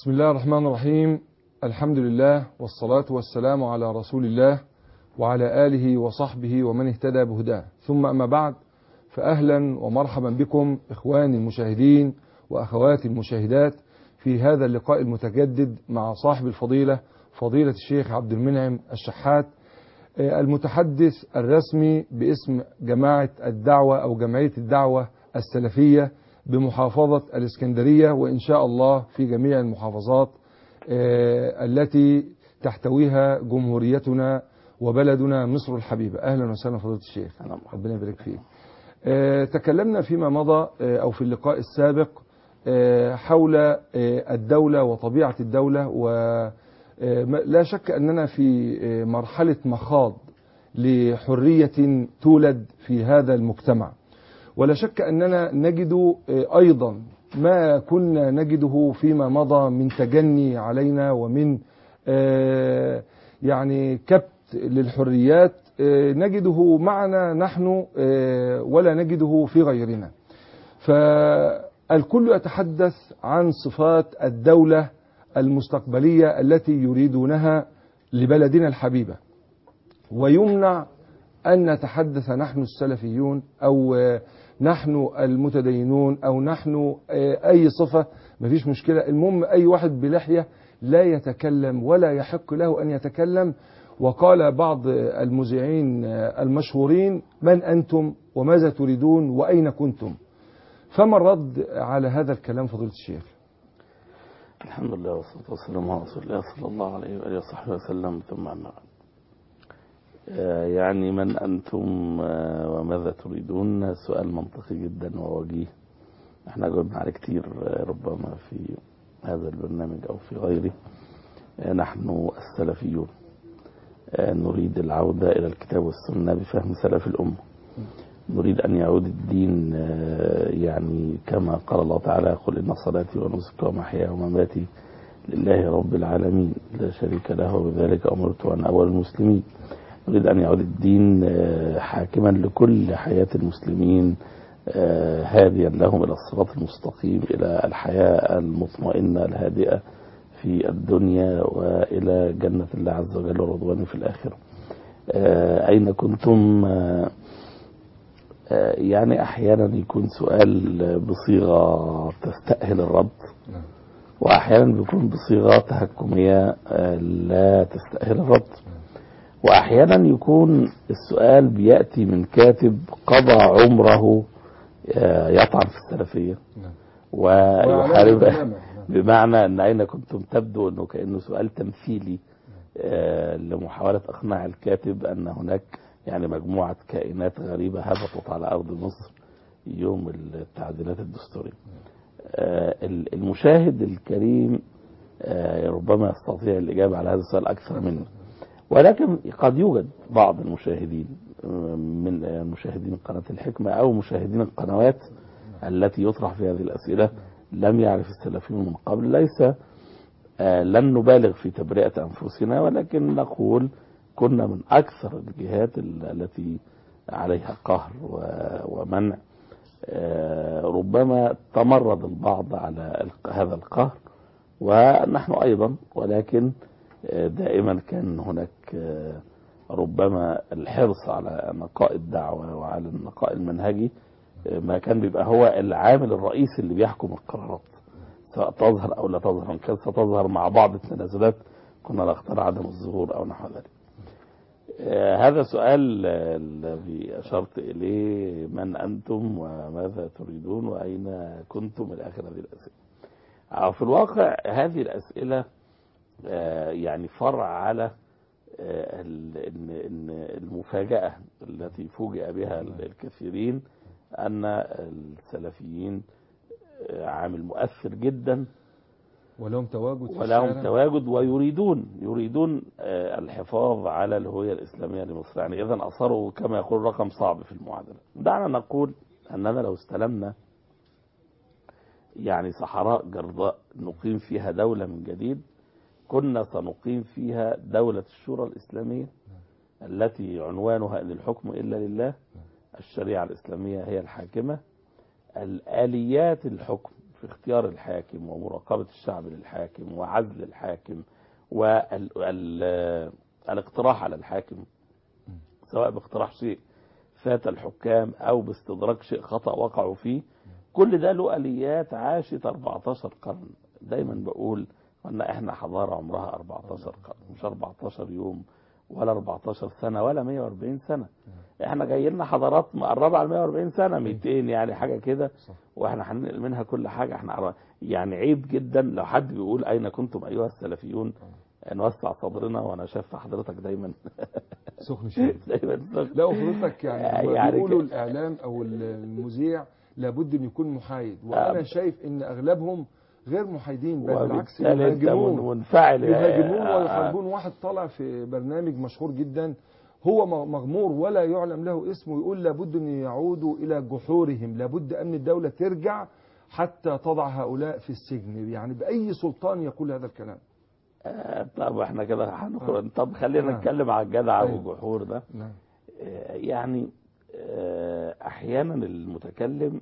بسم الله الرحمن الرحيم الحمد لله والصلاة والسلام على رسول الله وعلى آله وصحبه ومن اهتدى بهداه ثم أما بعد فأهلا ومرحبا بكم إخواني المشاهدين وأخواتي المشاهدات في هذا اللقاء المتجدد مع صاحب الفضيلة فضيلة الشيخ عبد المنعم الشحات المتحدث الرسمي باسم جماعة الدعوة أو جمعية الدعوة السلفية بمحافظة الإسكندرية وإن شاء الله في جميع المحافظات التي تحتويها جمهوريتنا وبلدنا مصر الحبيبة أهلا وسهلا فضيلة الشيخ ربنا يبارك فيك تكلمنا فيما مضى أو في اللقاء السابق حول الدولة وطبيعة الدولة ولا شك أننا في مرحلة مخاض لحرية تولد في هذا المجتمع ولا شك أننا نجد أيضا ما كنا نجده فيما مضى من تجني علينا ومن يعني كبت للحريات نجده معنا نحن ولا نجده في غيرنا فالكل يتحدث عن صفات الدولة المستقبلية التي يريدونها لبلدنا الحبيبة ويمنع أن نتحدث نحن السلفيون أو نحن المتدينون أو نحن أي صفة مفيش مشكلة المهم أي واحد بلحية لا يتكلم ولا يحق له أن يتكلم وقال بعض المذيعين المشهورين من أنتم وماذا تريدون وأين كنتم فما الرد على هذا الكلام فضيلة الشيخ الحمد لله والصلاة والسلام على رسول الله صلى الله عليه وآله وصحبه وسلم ثم أما بعد يعني من أنتم وماذا تريدون سؤال منطقي جدا ووجيه احنا جاوبنا عليه كتير ربما في هذا البرنامج أو في غيره نحن السلفيون نريد العودة إلى الكتاب والسنة بفهم سلف الأمة نريد أن يعود الدين يعني كما قال الله تعالى قل إن صلاتي ونسكي ومحياي ومماتي لله رب العالمين لا شريك له وبذلك أمرت وأنا أول المسلمين نريد أن يعود الدين حاكما لكل حياة المسلمين هاديا لهم إلى الصراط المستقيم إلى الحياة المطمئنة الهادئة في الدنيا وإلى جنة الله عز وجل ورضوانه في الآخرة أين كنتم يعني أحيانا يكون سؤال بصيغة تستأهل الرد وأحيانا بيكون بصيغة تهكمية لا تستأهل الرد واحيانا يكون السؤال بياتي من كاتب قضى عمره يطعن في السلفيه ويحارب بمعنى ان اين كنتم تبدو انه كانه سؤال تمثيلي لمحاوله اقناع الكاتب ان هناك يعني مجموعه كائنات غريبه هبطت على ارض مصر يوم التعديلات الدستوريه المشاهد الكريم ربما يستطيع الاجابه على هذا السؤال اكثر منه ولكن قد يوجد بعض المشاهدين من مشاهدين قناة الحكمة أو مشاهدين القنوات التي يطرح في هذه الأسئلة لم يعرف السلفيون من قبل ليس لن نبالغ في تبرئة أنفسنا ولكن نقول كنا من أكثر الجهات التي عليها قهر ومنع ربما تمرد البعض على هذا القهر ونحن أيضا ولكن دائما كان هناك ربما الحرص على نقاء الدعوة وعلى النقاء المنهجي ما كان بيبقى هو العامل الرئيسي اللي بيحكم القرارات سواء تظهر أو لا تظهر إن كانت ستظهر مع بعض التنازلات كنا نختار عدم الظهور أو نحو ذلك هذا سؤال الذي أشرت إليه من أنتم وماذا تريدون وأين كنتم إلى آخر هذه الأسئلة في الواقع هذه الأسئلة يعني فرع على المفاجأة التي فوجئ بها الكثيرين أن السلفيين عامل مؤثر جدا ولهم تواجد في ولهم الشارع. تواجد ويريدون يريدون الحفاظ على الهوية الإسلامية لمصر يعني إذا أصروا كما يقول رقم صعب في المعادلة دعنا نقول أننا لو استلمنا يعني صحراء جرضاء نقيم فيها دولة من جديد كنا سنقيم فيها دولة الشورى الإسلامية التي عنوانها أن الحكم إلا لله الشريعة الإسلامية هي الحاكمة الآليات الحكم في اختيار الحاكم ومراقبة الشعب للحاكم وعزل الحاكم والاقتراح على الحاكم سواء باقتراح شيء فات الحكام او باستدراك شيء خطأ وقعوا فيه كل ده له اليات عاشت 14 قرن دايما بقول ان احنا حضاره عمرها 14 قرن مش 14 يوم ولا 14 سنه ولا 140 سنه احنا جاي لنا حضارات مقربه على 140 سنه 200 يعني حاجه كده صح. واحنا هننقل منها كل حاجه احنا عر- يعني عيب جدا لو حد بيقول اين كنتم ايها السلفيون نوسع صدرنا وانا شايف حضرتك دايما سخن شديد دايما لا وحضرتك يعني, يعني بيقولوا ك- الاعلام او المذيع لابد ان يكون محايد وانا آه. شايف ان اغلبهم غير محايدين بل بالعكس وبالتالي انت يهاجمون من- منفعل يهاجمون آه، آه. ويحاربون واحد طالع في برنامج مشهور جدا هو م- مغمور ولا يعلم له اسمه يقول لابد ان يعودوا الى جحورهم لابد ان الدوله ترجع حتى تضع هؤلاء في السجن يعني باي سلطان يقول هذا الكلام آه، طب احنا كده هنخرج طب خلينا نعم. نتكلم على الجدع أيوة. والجحور ده نعم آه، يعني آه، احيانا المتكلم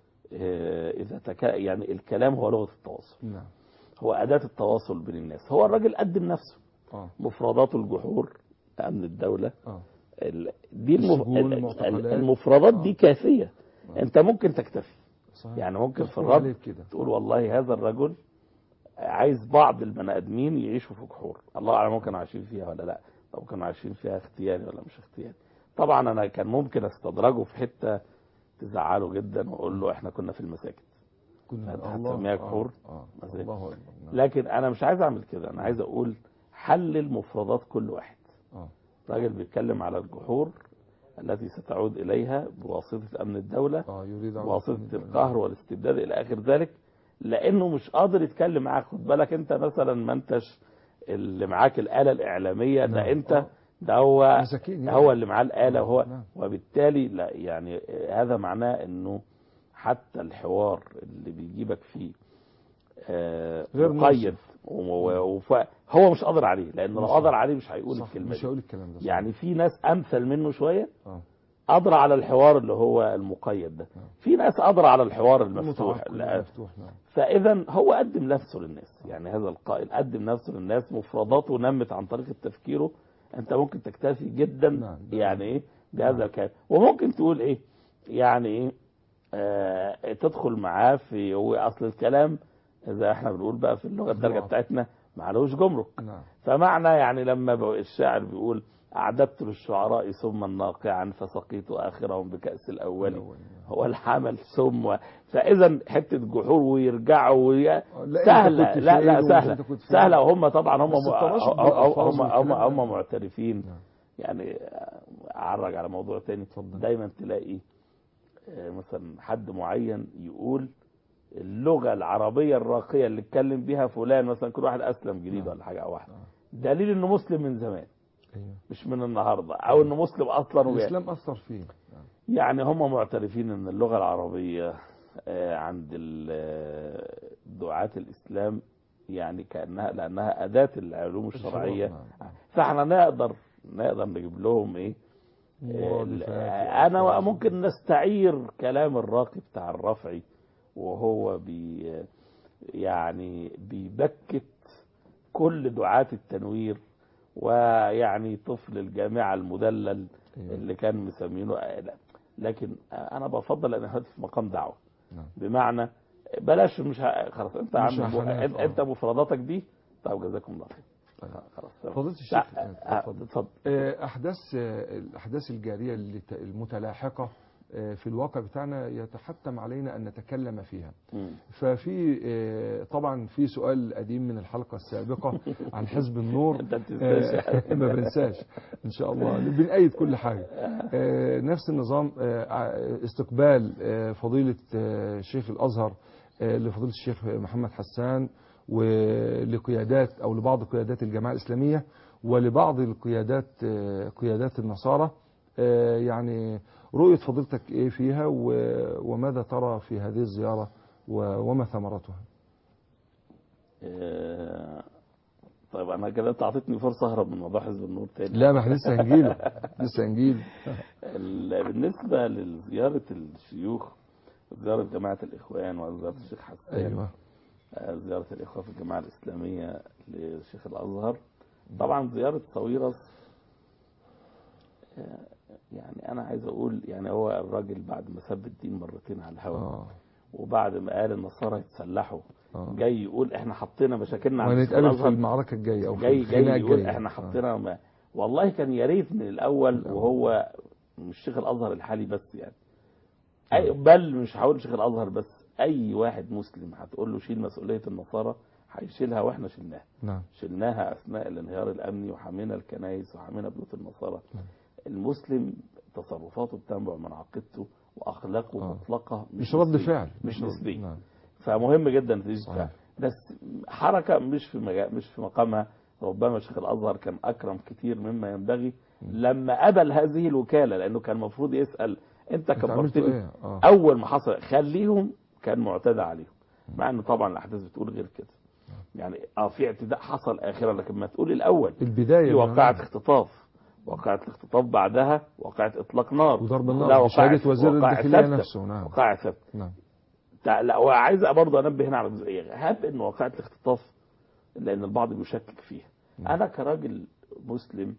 آه، اذا تك... يعني الكلام هو لغه التواصل نعم هو اداه التواصل بين الناس هو الراجل قدم نفسه اه مفردات الجحور امن الدوله اه ال- دي المف... السجون، ال- المعتقلات. المفردات آه. دي كافيه آه. انت ممكن تكتفي صحيح يعني ممكن في يحكم الرد عليه كده تقول والله هذا الرجل عايز بعض البني ادمين يعيشوا في جحور الله اعلم هم كانوا عايشين فيها ولا لا او كانوا عايشين فيها اختياري ولا مش اختياري طبعا انا كان ممكن استدرجه في حته تزعله جدا واقول له احنا كنا في المساجد كنا أنت الله هتسميها آه، جحور؟ اه مثلا. الله اكبر نعم. لكن انا مش عايز اعمل كده انا عايز اقول حلل مفردات كل واحد اه راجل بيتكلم على الجحور التي ستعود اليها بواسطه امن الدوله اه يريد أن بواسطه يكون- القهر والاستبداد الى اخر ذلك لانه مش قادر يتكلم معاك خد بالك انت مثلا ما انتش اللي معاك الاله الاعلاميه ده نعم. انت آه. ده هو مساكين يعني. هو اللي معاه الاله وهو نعم. وبالتالي لا يعني هذا معناه انه حتى الحوار اللي بيجيبك فيه آه، غير مقيد منصف. و- وف- هو مش قادر عليه لانه لو مش- قادر عليه مش هيقول صح الكلمه مش دي هقول الكلام ده صح. يعني في ناس امثل منه شويه اه قادره على الحوار اللي هو المقيد ده نعم. في ناس قادره على الحوار المفتوح متعقل لا- مفتوح نعم فاذا هو قدم نفسه للناس يعني هذا القائل قدم نفسه للناس مفرداته نمت عن طريقه تفكيره انت ممكن تكتفي جدا نعم. يعني ايه بهذا الكلام وممكن تقول ايه يعني ايه آه تدخل معاه في هو اصل الكلام زي احنا بنقول بقى في اللغه الدارجه نعم. بتاعتنا معلوش جمرك نعم فمعنى يعني لما بقى الشاعر بيقول أعددت للشعراء سما ناقعا فسقيت آخرهم بكأس الأول الأول، نعم. هو الحمل سم فإذا حتة جحور ويرجعوا وي... لا، أنت سهلة كنت لا فين لا ومش سهلة أنت كنت فين. سهلة وهم طبعا هم بس م... التناشط هم بالألفاظ هم, والكلام هم, ده. هم معترفين نعم. يعني أعرج على موضوع تاني اتفضل. دايما تلاقي آه، مثلا حد معين يقول اللغة العربية الراقية اللي اتكلم بيها فلان مثلا كل واحد أسلم جديد نعم. ولا حاجة أو واحد نعم. دليل إنه مسلم من زمان ايوه مش من النهارده او انه مسلم اصلا وبي- الاسلام اثر فيه نعم. يعني هم معترفين ان اللغه العربيه آه، عند ال- آه، دعاة الاسلام يعني كانها لانها اداه العلوم الشرعيه نعم. فاحنا نقدر نقدر نجيب لهم ايه آه، مرادفات انا وألفاظ. ممكن نستعير كلام الراقي بتاع الرفعي وهو بي يعني بيبكت كل دعاة التنوير ويعني طفل الجامعة المدلل أيوة. اللي كان مسمينه لا. لكن انا بفضل ان احنا في مقام دعوه نعم. بمعنى بلاش مش ه- خلاص انت مش عم هحنات، انت, آه. انت مفرداتك دي طب جزاكم الله خير طيب. خلاص تمام. فضيلة الشيخ لا، آه، آه، اتفضل. اتفضل آه، احداث آه، الاحداث الجاريه اللي ت- المتلاحقه آه، في الواقع بتاعنا يتحتم علينا ان نتكلم فيها مم. ففي آه، طبعا في سؤال قديم من الحلقه السابقه عن حزب النور انت بتنساش آه، ما بنساش ان شاء الله بنأيد كل حاجه آه، نفس النظام آه، ع- استقبال آه، فضيله آه، شيخ الازهر آه، لفضيله الشيخ محمد حسان ولقيادات او لبعض قيادات الجماعه الاسلاميه ولبعض القيادات آه، قيادات النصارى آه، يعني رؤيه فضيلتك ايه فيها و- وماذا ترى في هذه الزياره و- وما ثمرتها آه، طيب انا كده انت اعطيتني فرصه اهرب من موضوع حزب النور تاني لا ما احنا لسه هنجيله لسه هنجيله ال- بالنسبه لزياره الشيوخ زياره جماعه الاخوان وزياره الشيخ حسان ايوه آه، زياره الاخوه في الجماعه الاسلاميه لشيخ الازهر طبعا زياره صويرس آه، يعني انا عايز اقول يعني هو الراجل بعد ما سب الدين مرتين على الهواء اه وبعد ما قال النصارى يتسلحوا اه جاي يقول احنا حطينا مشاكلنا على الشيخ وهنتقابل في الازهر المعركه الجايه او في جاي جاي الخناقه يقول الجايه احنا آه. حطينا ما والله كان يا ريت من الاول الأول. وهو مش شيخ الازهر الحالي بس يعني أي بل مش هقول شيخ الازهر بس اي واحد مسلم هتقول له شيل مسؤوليه النصارى هيشيلها واحنا شلناها نعم شلناها اثناء الانهيار الامني وحمينا الكنائس وحمينا بيوت النصارى نعم. المسلم تصرفاته بتنبع من عقيدته واخلاقه آه. مطلقه مش رد نسبية. فعل مش رد- نسبي نعم فمهم جدا تيجي صحيح. بس حركه مش في مجا... مش في مقامها ربما شيخ الازهر كان اكرم كتير مما ينبغي لما قبل هذه الوكاله لانه كان المفروض يسال انت انت عملتوا كبرتني ايه اه اول ما حصل خليهم كان معتدى عليهم مع ان طبعا الاحداث بتقول غير كده يعني اه في اعتداء حصل اخرا لكن ما تقول الاول البدايه في من واقعة هنا. اختطاف واقعة الاختطاف بعدها واقعة اطلاق نار وضرب لا، النار وقعت- بشهاده وزير وقعت الداخليه ثابتة. نفسه نعم وقعة ثابتة نعم تع- لا وعايز برضه انبه هنا على جزئيه هاب ان واقعه الاختطاف لان البعض بيشكك فيها نعم. انا كراجل مسلم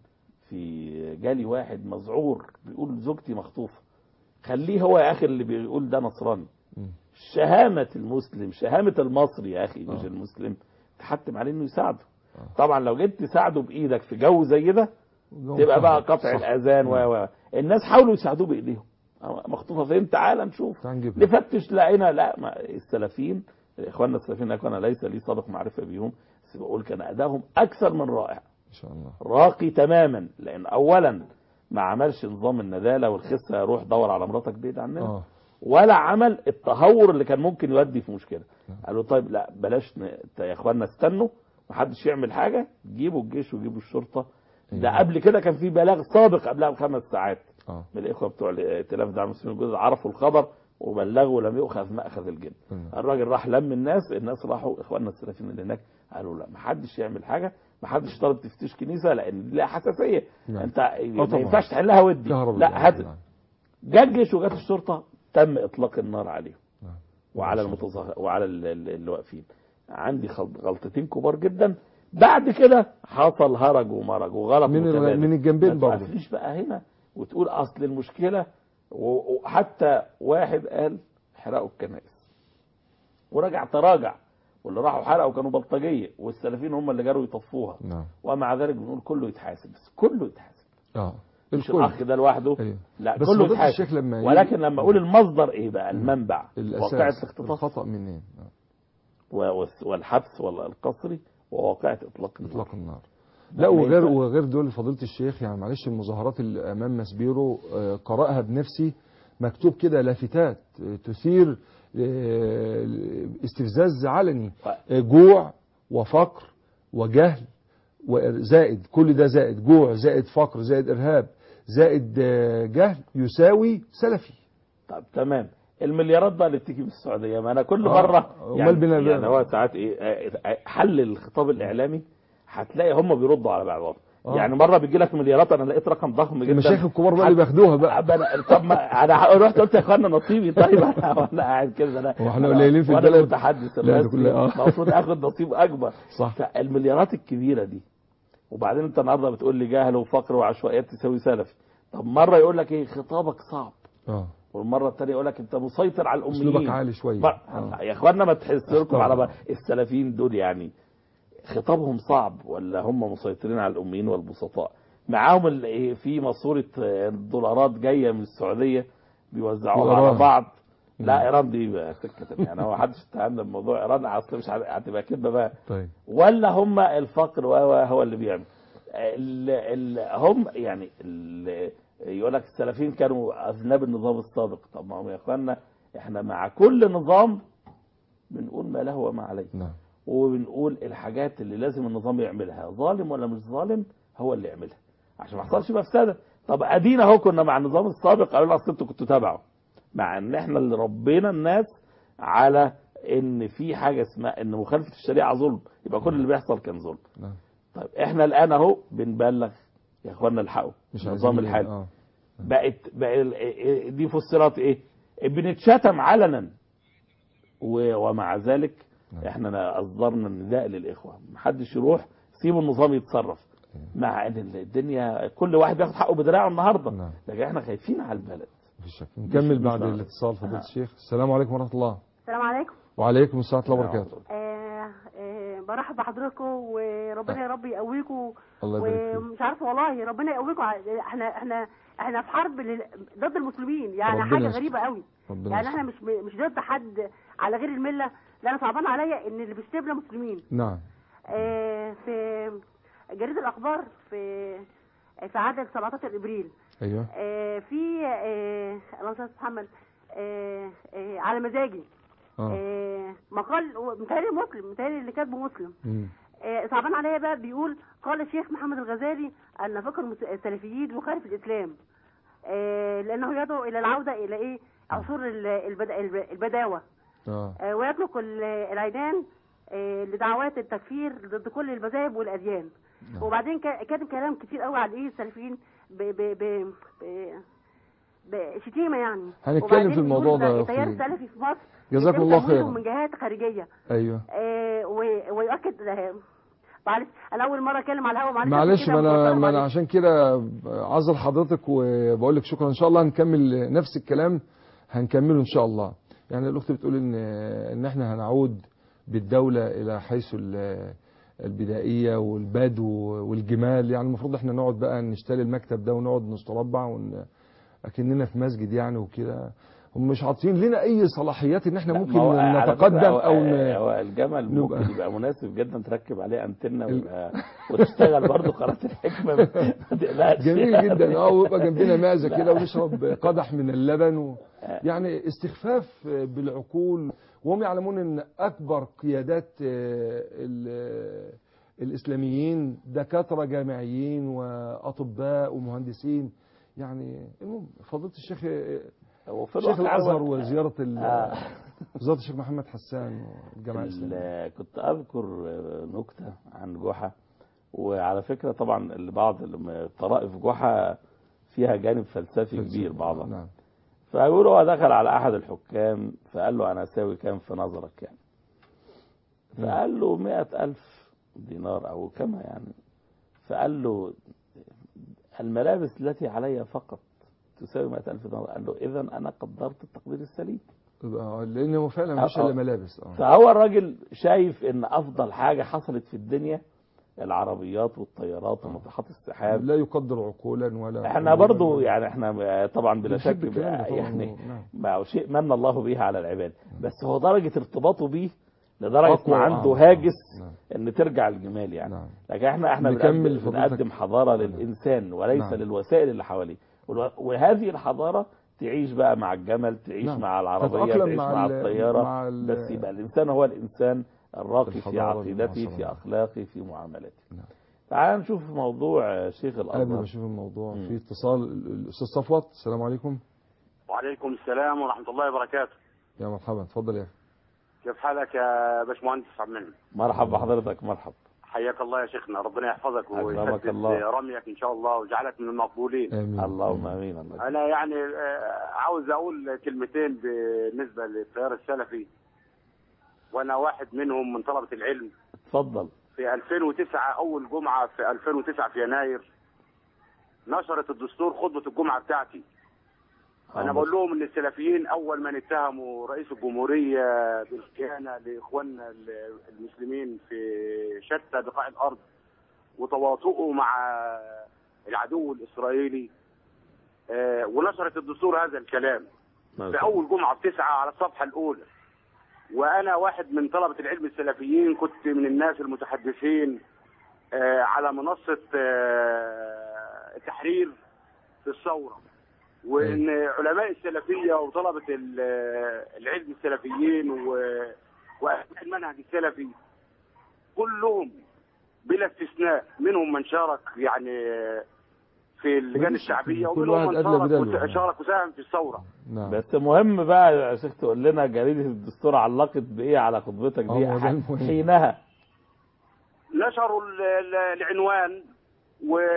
في جالي واحد مذعور بيقول زوجتي مخطوفه خليه هو يا اخي اللي بيقول ده نصراني مم. شهامه المسلم شهامه المصري يا اخي مش آه. المسلم تحتم عليه انه يساعده آه. طبعا لو جيت تساعده بايدك في جو زي ده جو تبقى بقى صح. قطع صح. الاذان و و الناس حاولوا يساعدوه بايديهم مخطوفه فين تعال نشوف تعال نجيبها نفتش لقينا لا ما السلفيين اخواننا السلفيين انا ليس لي سابق معرفه بيهم بس بقول كان ادائهم اكثر من رائع ان شاء الله راقي تماما لان اولا ما عملش نظام الندالة والخسة روح دور على مراتك بعيد عننا اه ولا عمل التهور اللي كان ممكن يودي في مشكلة نعم. قالوا طيب لا بلاش ن... يا اخوانا استنوا محدش يعمل حاجة جيبوا الجيش وجيبوا الشرطة ده أيوة. قبل كده كان في بلاغ سابق قبلها بخمس ساعات اه من الاخوه بتوع ائتلاف دعم المسلمين الجدد عرفوا الخبر وبلغوا ولم يؤخذ ماخذ الجن نعم. الراجل راح لم الناس الناس راحوا اخواننا السلفيين اللي هناك قالوا لا ما حدش يعمل حاجه ما حدش طالب تفتيش كنيسه لان دي لها حساسيه نعم. انت ما طبعا. ينفعش تحلها ودي كهرباء لا هات نعم. جه الجيش وجت الشرطه تم اطلاق النار عليهم نعم. وعلى ما شاء الله. المتظاهر وعلى ال- ال- اللي واقفين عندي خل- غلطتين كبار جدا بعد كده حصل هرج ومرج وغلط من ال- متبادل. من الجنبين ما برضه. توقفنيش بقى هنا وتقول اصل المشكله و- وحتى واحد قال احرقوا الكنائس ورجع تراجع واللي راحوا حرقوا كانوا بلطجيه والسلفيين هم اللي جاروا يطفوها نعم ومع ذلك بنقول كله يتحاسب بس كله يتحاسب اه مش الكل. الاخ ده لوحده ايوه لا بس كله فضيلة يتحاسب الشيخ لما يجي- ولكن لما اقول المصدر ايه بقى المنبع الاساس واقعه الاختطاف الخطا منين آه. و- والحبس والقصري وواقعه اطلاق النار اطلاق النار لا ما وغير ينفع- وغير دول فضيله الشيخ يعني معلش المظاهرات اللي امام مسبيرو آه، قراها بنفسي مكتوب كده لافتات آه، تثير آه، استفزاز علني آه، جوع وفقر وجهل وزائد كل ده زائد جوع زائد فقر زائد ارهاب زائد آه، جهل يساوي سلفي طب تمام المليارات بقى اللي بتيجي من السعوديه ما انا كل آه، مره أمال يعني, بنا- يعني هو ساعات ايه آه، آه، حل الخطاب الاعلامي هتلاقي هم بيردوا على بعض آه. يعني مره بيجي لك مليارات انا لقيت رقم ضخم جدا المشايخ الكبار بقى اللي بياخدوها بقى أب- أنا- طب ما انا رحت قلت يا اخوانا نصيبي طيب انا وانا قاعد كده انا هو احنا أنا- قليلين في وأنا البلد؟ المتحدث لا، ده الرسمي كله- آه. المفروض اخد نصيب اكبر صح فالمليارات الكبيره دي وبعدين انت النهارده بتقول لي جهل وفقر وعشوائيات تساوي سلفي طب مره يقول لك ايه خطابك صعب اه والمره الثانيه يقول لك انت مسيطر على الاميين اسلوبك عالي شويه بقى- آه. يا اخوانا ما تحس لكم اختار. على بقى السلفيين دول يعني خطابهم صعب ولا هم مسيطرين على الاميين والبسطاء معاهم ال- إيه في ماسوره آه، دولارات جايه من السعوديه بيوزعوها وإيران. على بعض لا مم. ايران دي بقى سكه تانية. يعني هو ما حدش اتهمنا بموضوع ايران اصل مش عارف- هتبقى كده بقى طيب ولا هم الفقر و- و- هو اللي بيعمل ال ال هم يعني ال يقول لك السلفيين كانوا اذناب النظام السابق طب ما هم يا اخوانا احنا مع كل نظام بنقول ما له وما عليه نعم وبنقول الحاجات اللي لازم النظام يعملها ظالم ولا مش ظالم هو اللي يعملها عشان ما يحصلش مفسده طب ادينا اهو كنا مع النظام السابق قالوا لنا اصل انتوا كنتوا تابعوا مع ان احنا اللي ربينا الناس على ان في حاجه اسمها ان مخالفه الشريعه ظلم يبقى كل اللي بيحصل كان ظلم نعم طيب احنا الان اهو بنبلغ يا اخوانا الحقوا مش النظام عايزين الحالي اه بقت بقى ال- دي فسرت ايه بنتشتم علنا و- ومع ذلك نعم. احنا اصدرنا النداء للاخوه محدش يروح سيبوا النظام يتصرف مع ان الدنيا كل واحد بياخد حقه بدراعه النهارده نعم. لكن احنا خايفين على البلد مفيش شك نكمل مش بعد بعد. الاتصال فضيله آه. الشيخ السلام عليكم ورحمه الله السلام عليكم وعليكم السلام ورحمه الله وبركاته آه آه برحب بحضرتكم وربنا يا رب يقويكم الله يبارك فيك ومش عارفه والله ربنا يقويكم ع- احنا احنا احنا في حرب لل- ضد المسلمين يعني ربنا حاجه يستر. غريبه قوي ربنا يعني يستر. احنا مش مش ضد حد على غير المله لا انا صعبان عليا ان اللي بيشتمنا مسلمين نعم آه في جريده الاخبار في في عدد 17 ابريل ايوه آه في آه الله يستر محمد آه آه على مزاجي اه آه مقال متهيألي مسلم متهيألي اللي كاتبه مسلم مم. آه صعبان عليا بقى بيقول قال الشيخ محمد الغزالي أن فقه المس- السلفيين يخالف الإسلام آه لأنه يدعو إلى العودة إلى إيه عصور ال- البد- الب- البداوة اه آه ويطلق ال- العيدان آه لدعوات التكفير ضد كل المذاهب والأديان نعم. وبعدين كا- كاتب كلام كتير قوي عن إيه السلفيين ب ب ب ب بشتيمة يعني هنتكلم وبعدين في الموضوع بيقول ده التيار في- السلفي في مصر جزاكم يتم الله تمويله خيرا من جهات خارجية ايوه آه، و- ويؤكد آه، معلش انا اول مره اتكلم على الهوا معلش معلش عشان ما كده انا متأخرة ما انا معلش. عشان كده عذر حضرتك وبقول لك شكرا ان شاء الله هنكمل نفس الكلام هنكمله ان شاء الله يعني الاخت بتقول ان ان احنا هنعود بالدوله الى حيث ال- البدائيه والبدو والجمال يعني المفروض احنا نقعد بقى نشتري المكتب ده ونقعد نستربع ون... اكننا في مسجد يعني وكده هم مش عاطين لنا اي صلاحيات ان احنا لا، ممكن ما هو على نتقدم فكرة هو- او ن... هو الجمل نبقى- ممكن يبقى مناسب جدا تركب عليه انتنه ويبقى وتشتغل برضه قناه الحكمه ما تقلقش جميل يعني. جدا اه ويبقى جنبنا معزه لا. كده ونشرب قدح من اللبن و... يعني استخفاف بالعقول وهم يعلمون ان اكبر قيادات آه، ال- الاسلاميين دكاتره جامعيين واطباء ومهندسين يعني المهم فضيله الشيخ آه، وفي شيخ الواقع الازهر هو- وزياره ال- آه. وزاره الشيخ محمد حسان والجامعه الاسلاميه ال- كنت اذكر نكته عن جحا وعلى فكره طبعا بعض الم- طرائف جحا فيها جانب فلسفي كبير بعضها نعم فيقول هو دخل على احد الحكام فقال له انا اساوي كام في نظرك يعني فقال له مئة ألف دينار أو كما يعني فقال له الملابس التي علي فقط تساوي مئة ألف دينار قال له إذا أنا قدرت التقدير السليم يبقى لان هو فعلا مفيش آه، آه. الا ملابس اه فهو الراجل شايف ان افضل حاجه حصلت في الدنيا العربيات والطيارات وناطحات السحاب لا يقدر عقولا ولا احنا برضو يعني احنا طبعا بلا شك بنحب الكلام ده بقى طبعاً، يعني نعم. ما هو شيء من الله به على العباد بس هو درجه ارتباطه بيه لدرجه أقوى، ما عنده آه، هاجس نعم. ان ترجع الجمال يعني نعم. لكن احنا احنا نكمل بنقدم, فضيلتك. بنقدم حضاره نعم. للانسان وليس نعم. للوسائل اللي حواليه والو- وهذه الحضاره تعيش بقى مع الجمل تعيش نعم. مع العربيه تتأقلم تعيش مع مع, ال- الطياره مع ال- بس يبقى الانسان هو الانسان الراقي في الحضارة عقيدته المعاصرة. في اخلاقه في معاملته نعم. تعال نشوف موضوع آه، شيخ قبل ما الازهر اشوف الموضوع مم. في اتصال الاستاذ صفوت السلام عليكم وعليكم السلام ورحمة الله وبركاته يا مرحبا اتفضل يا اخي كيف حالك يا باشمهندس عبد المنعم مرحبا بحضرتك مرحبا حياك الله يا شيخنا ربنا يحفظك أكرمك ويسدد الله. رميك ان شاء الله ويجعلك من المقبولين امين اللهم امين الله انا يعني آه، عاوز اقول كلمتين بالنسبة للتيار السلفي وانا واحد منهم من طلبة العلم اتفضل في 2009 اول جمعة في 2009 في يناير نشرت الدستور خطبة الجمعة بتاعتي انا بقول لهم ان السلفيين اول من اتهموا رئيس الجمهوريه بالخيانه لاخواننا ال- المسلمين في شتى بقاع الارض وتواطؤه مع العدو الاسرائيلي آه، ونشرت الدستور هذا الكلام في اول جمعه بتسعه على الصفحه الاولى وانا واحد من طلبه العلم السلفيين كنت من الناس المتحدثين آه، على منصه آه، التحرير في الثوره وان علماء السلفيه وطلبه ال- العلم السلفيين و- واهل المنهج السلفي كلهم بلا استثناء منهم من شارك يعني في اللجان مفيش شك الشعبيه إن كل ومنهم واحد من أدلى شارك بدلوه. وس- شارك وساهم في الثوره نعم بس مهم بقى يا شيخ تقول لنا جريدة الدستور علقت بإيه على خطبتك دي هو ده ح- المهم. حينها نشروا ال- ال- العنوان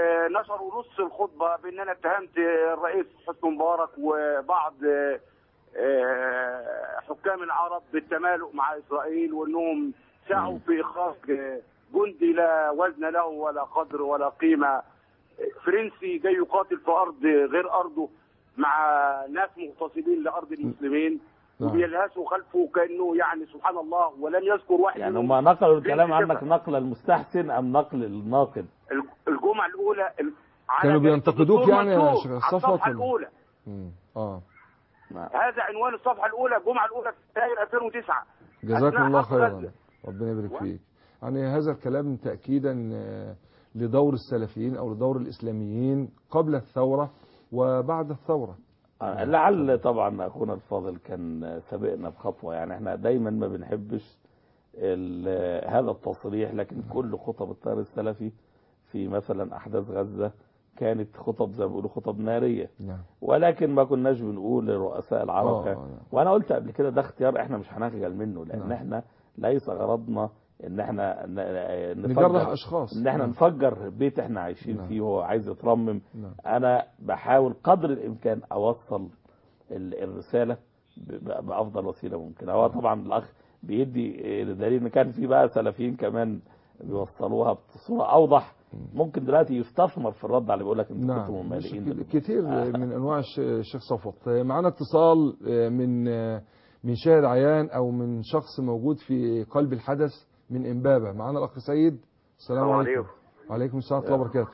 ونشروا نص الخطبه بان انا اتهمت الرئيس حسني مبارك وبعض آه، حكام العرب بالتمالؤ مع اسرائيل وانهم سعوا في اخراج آه، جندي لا وزن له ولا قدر ولا قيمه فرنسي جاي يقاتل في ارض غير ارضه مع ناس مغتصبين لارض المسلمين نعم. وبيلهثوا خلفه كانه يعني سبحان الله ولم يذكر واحد يعني منهم هم نقلوا الكلام فرنسي عنك شبه. نقل المستحسن ام نقل الناقد الجمعه الاولى ال- على كانوا جريدة بينتقدوك الدكتور يعني يا منصور شيخ على صفوت الصفحه ولا؟ الاولى مم. اه نعم. هذا عنوان الصفحه الاولى الجمعه الاولى في يناير 2009 جزاكم أثناء الله حرب خيرا غزة. ربنا يبارك و- فيك يعني هذا الكلام تأكيدا آه، لدور السلفيين أو لدور الإسلاميين قبل الثورة وبعد الثورة آه، لعل طبعا اخونا الفاضل كان سابقنا بخطوه يعني احنا دايما ما بنحبش ال- هذا التصريح لكن كل خطب التيار السلفي في مثلا احداث غزه كانت خطب زي ما بيقولوا خطب ناريه نعم ولكن ما كناش بنقول لرؤساء العرب آه، كان- آه. وانا قلت قبل كده ده اختيار احنا مش هنخجل منه لان نعم. احنا ليس غرضنا ان احنا ن- نجرح نفجر أشخاص ان احنا نعم. نفجر بيت احنا عايشين نعم. فيه وهو عايز يترمم نعم. انا بحاول قدر الامكان اوصل ال- الرساله ب- ب- بافضل وسيله ممكنه هو طبعا الاخ بيدي إيه، دليل ان كان في بقى سلفيين كمان بيوصلوها بصوره اوضح ممكن دلوقتي يستثمر في الرد على اللي بيقول لك انتوا كنتوا نعم مش ممالئين كت- دول. كتير من انواع الش- الشيخ صفوت معنا اتصال من من شاهد عيان او من شخص موجود في قلب الحدث من امبابه معنا الاخ سيد السلام السلام عليكم عليكم. وعليكم السلام ورحمه الله وبركاته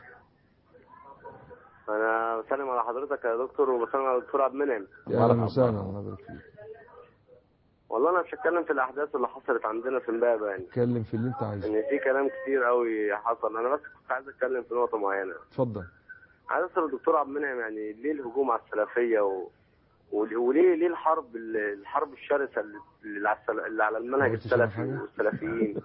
انا بسلم على حضرتك يا دكتور وبسلم على الدكتور عبد المنعم يا اهلا مرحبا. وسهلا الله يبارك فيك والله انا مش هتكلم في الاحداث اللي حصلت عندنا في امبابه يعني اتكلم في اللي انت عايزه ان في كلام كتير قوي حصل انا بس كنت عايز اتكلم في نقطه معينه اتفضل عايز اسال الدكتور عبد المنعم يعني ليه الهجوم على السلفيه و... ول- وليه ليه الحرب ال- الحرب الشرسه اللي اللي على السل- اللي على المنهج قلتش أنا السلفي حاجة؟ والسلفيين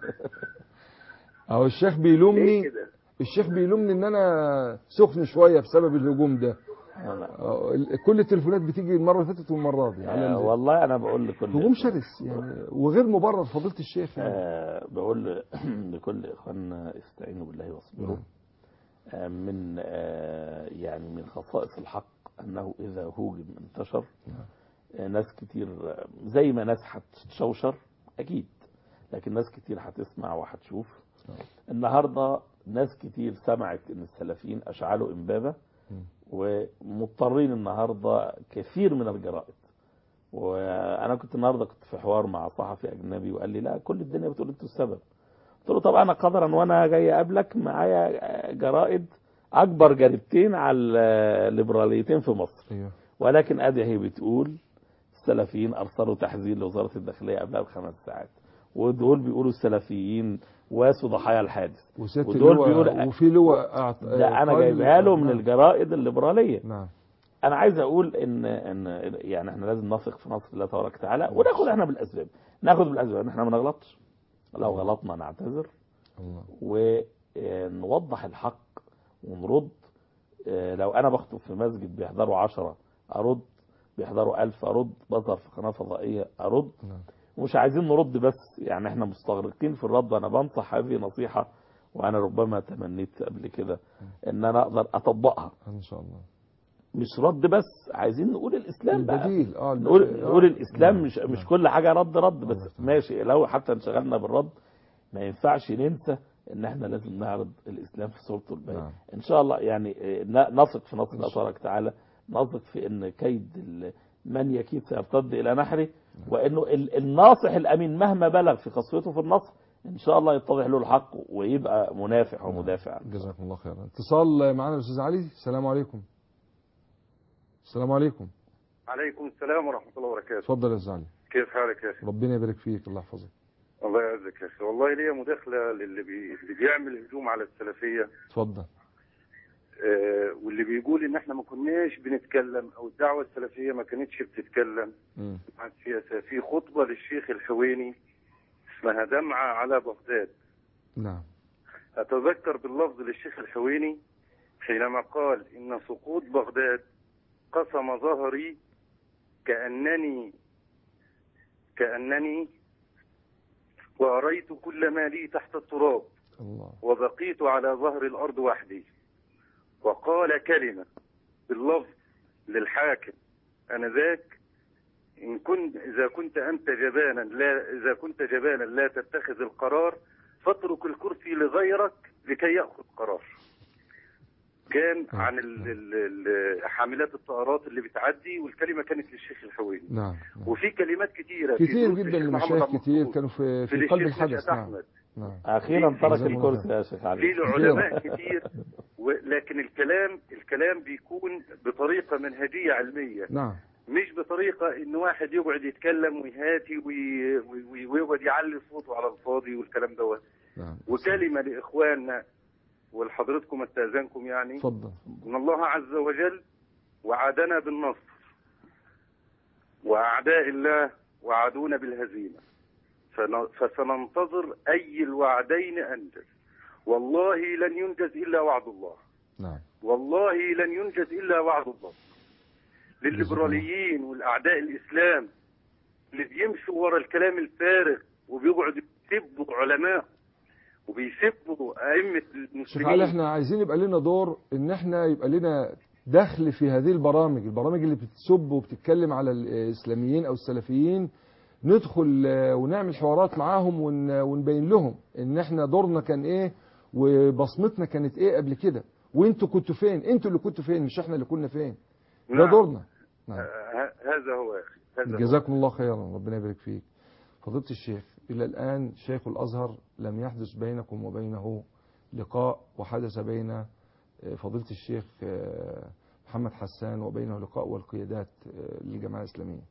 اهو الشيخ ليه بيلومني كده الشيخ بيلومني ان انا سخن شويه بسبب الهجوم ده أنا- آه، ال- كل التليفونات بتيجي المره اللي فاتت والمره دي على آه، ال- والله انا بقول لكل هجوم شرس يعني وغير مبرر فضيله الشيخ يعني. آه بقول لكل اخواننا استعينوا بالله واصبروا نعم. آه من آه يعني من خصائص الحق انه اذا هوجم انتشر آه ناس كتير آه، زي ما ناس هتشوشر اكيد لكن ناس كتير هتسمع وهتشوف نعم. النهارده ناس كتير سمعت ان السلفيين اشعلوا امبابه مم. ومضطرين النهارده كثير من الجرائد وانا كنت النهارده كنت في حوار مع صحفي اجنبي وقال لي لا كل الدنيا بتقول انتوا السبب قلت له طب انا قدرا وانا جاي اقابلك معايا جرائد اكبر جريدتين على الليبراليتين في مصر ايوه ولكن ادي هي بتقول السلفيين ارسلوا تحذير لوزاره الداخليه قبلها بخمس ساعات ودول بيقولوا السلفيين واسوا ضحايا الحادث وسياده ودول اللواء بيقولوا- وفي لواء أعط- ده انا قال- جايبها له من نعم. الجرائد الليبراليه نعم انا عايز اقول ان ان يعني احنا لازم نثق في نصر الله تبارك وتعالى وناخد احنا بالاسباب ناخد بالاسباب احنا ما نغلطش لو غلطنا نعتذر الله ونوضح الحق ونرد اه، لو انا بخطب في مسجد بيحضروا عشرة ارد بيحضروا ألف ارد بظهر في قناه فضائيه ارد نعم ومش عايزين نرد بس يعني احنا مستغرقين في الرد وانا بنصح هذه نصيحه وانا ربما تمنيت قبل كده ان انا اقدر اطبقها ان شاء الله مش رد بس عايزين نقول الاسلام بقى البديل اه الب- نقول آه. نقول الاسلام نعم. مش مش نعم. كل حاجه رد رد الله بس يفتح. ماشي لو حتى انشغلنا بالرد ما ينفعش ننسى ان احنا لازم نعرض الاسلام في صورته الباقيه نعم. ان شاء الله يعني آه، ن- نثق في نصر إن الله شاء تبارك وتعالى نثق في ان كيد ال- من يكيد سيرتد الى نحره وانه ال- الناصح الامين مهما بلغ في قسوته في النصر ان شاء الله يتضح له الحق ويبقى منافع ومدافع عنه. جزاكم الله خيرا اتصال معنا الاستاذ علي السلام عليكم السلام عليكم عليكم السلام ورحمة الله وبركاته اتفضل يا استاذ علي كيف حالك يا أخي ربنا يبارك فيك الله يحفظك الله يعزك يا أخي والله ليا مداخلة للي بي... اللي بيعمل هجوم على السلفية اتفضل آه واللي بيقول إن إحنا ما كناش بنتكلم أو الدعوة السلفية ما كانتش بتتكلم مم. عن السياسة في خطبة للشيخ الحويني اسمها دمعة على بغداد نعم أتذكر باللفظ للشيخ الحويني حينما قال إن سقوط بغداد قسم ظهري كأنني كأنني وأريت كل ما لي تحت التراب الله وبقيت على ظهر الأرض وحدي وقال كلمة باللفظ للحاكم أنذاك إن كنت إذا كنت أنت جبانا لا إذا كنت جبانا لا تتخذ القرار فاترك الكرسي لغيرك لكي يأخذ قرار. كان عن ال- ال- ال- حاملات الطائرات اللي بتعدي والكلمة كانت للشيخ الحويني. نعم نعم. وفي كلمات كتيرة في كتير دروس جدا الشيخ محمد لمشايخ عبد كتير القدوس، كانوا في في في قلب للشيخ الحدث نشأت نعم أحمد نعم اخيرا ترك جزاكم الله الكرسي يا شيخ في علي له علماء كتير و- لكن الكلام الكلام بيكون بطريقة منهجية علمية نعم مش بطريقة ان واحد يقعد يتكلم ويهاتي وي- وي- ويقعد يعلي صوته على الفاضي والكلام دوت نعم وكلمة لإخواننا ولحضرتكم استاذنكم يعني اتفضل ان الله عز وجل وعدنا بالنصر واعداء الله وعدونا بالهزيمه فن- فسننتظر اي الوعدين انجز والله لن ينجز الا وعد الله نعم والله لن ينجز الا وعد الله للليبراليين والاعداء الاسلام اللي بيمشوا ورا الكلام الفارغ وبيقعدوا يسبوا علماء وبيسبوا ائمه شيخ علي المسلمين احنا عايزين يبقى لنا دور ان احنا يبقى لنا دخل في هذه البرامج البرامج اللي بتسب وبتتكلم على الاسلاميين او السلفيين ندخل آه، ونعمل حوارات معاهم ون- ونبين لهم ان احنا دورنا كان ايه وبصمتنا كانت ايه قبل كده وانتوا كنتوا فين انتوا اللي كنتوا فين مش احنا اللي كنا فين ده نعم. دورنا نعم آه، هذا هو يا اخي هذا هو. جزاكم الله خيرا ربنا يبارك فيك فضيلة الشيخ إلى الآن شيخ الأزهر لم يحدث بينكم وبينه لقاء وحدث بين آه، فضيلة الشيخ آه، محمد حسان وبينه لقاء والقيادات آه، للجماعة الإسلامية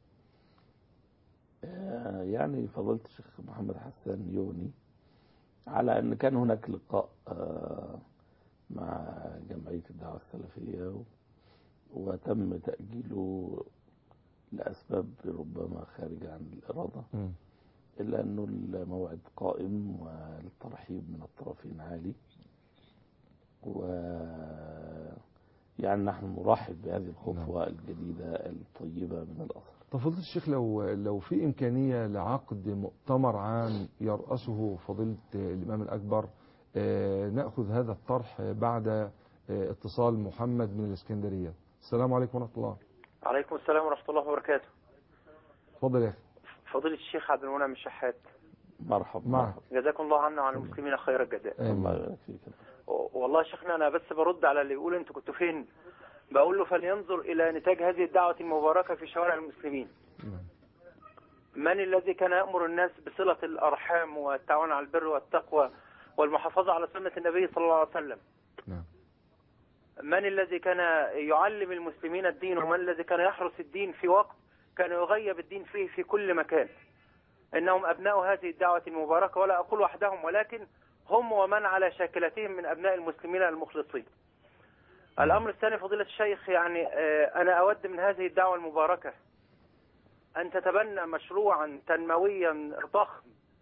آه، يعني فضلت الشيخ محمد حسان يغني على أن كان هناك لقاء آه، مع جمعية الدعوة السلفية و- وتم تأجيله لأسباب ربما خارجة عن الإرادة مم. إلا أنه الموعد قائم والترحيب من الطرفين عالي و يعني نحن نرحب بهذه الخطوة الجديدة الطيبة من الأزهر طب فضيلة الشيخ لو لو في إمكانية لعقد مؤتمر عام يرأسه فضيلة آه، الإمام الأكبر آه، نأخذ هذا الطرح بعد آه، اتصال محمد من الإسكندرية السلام عليكم ورحمة الله عليكم السلام ورحمة الله وبركاته اتفضل يا أخي فضيلة الشيخ عبد المنعم الشحات مرحبا معك. مرحبا جزاكم الله عنا وعن المسلمين خير الجزاء آمين. الله يبارك فيك و- والله يا شيخنا أنا بس برد على اللي بيقول أنتوا كنتوا فين بقول له فلينظر إلى نتاج هذه الدعوة المباركة في شوارع المسلمين نعم. من الذي كان يأمر الناس بصلة الأرحام والتعاون على البر والتقوى والمحافظة على سنة النبي صلى الله عليه وسلم نعم. من الذي كان يعلم المسلمين الدين ومن الذي كان يحرس الدين في وقت كان يغيب الدين فيه في كل مكان إنهم أبناء هذه الدعوة المباركة ولا أقول وحدهم ولكن هم ومن على شاكلتهم من أبناء المسلمين المخلصين الأمر الثاني فضيلة الشيخ يعني آه، أنا أود من هذه الدعوة المباركة أن تتبنى مشروعا تنمويا ضخم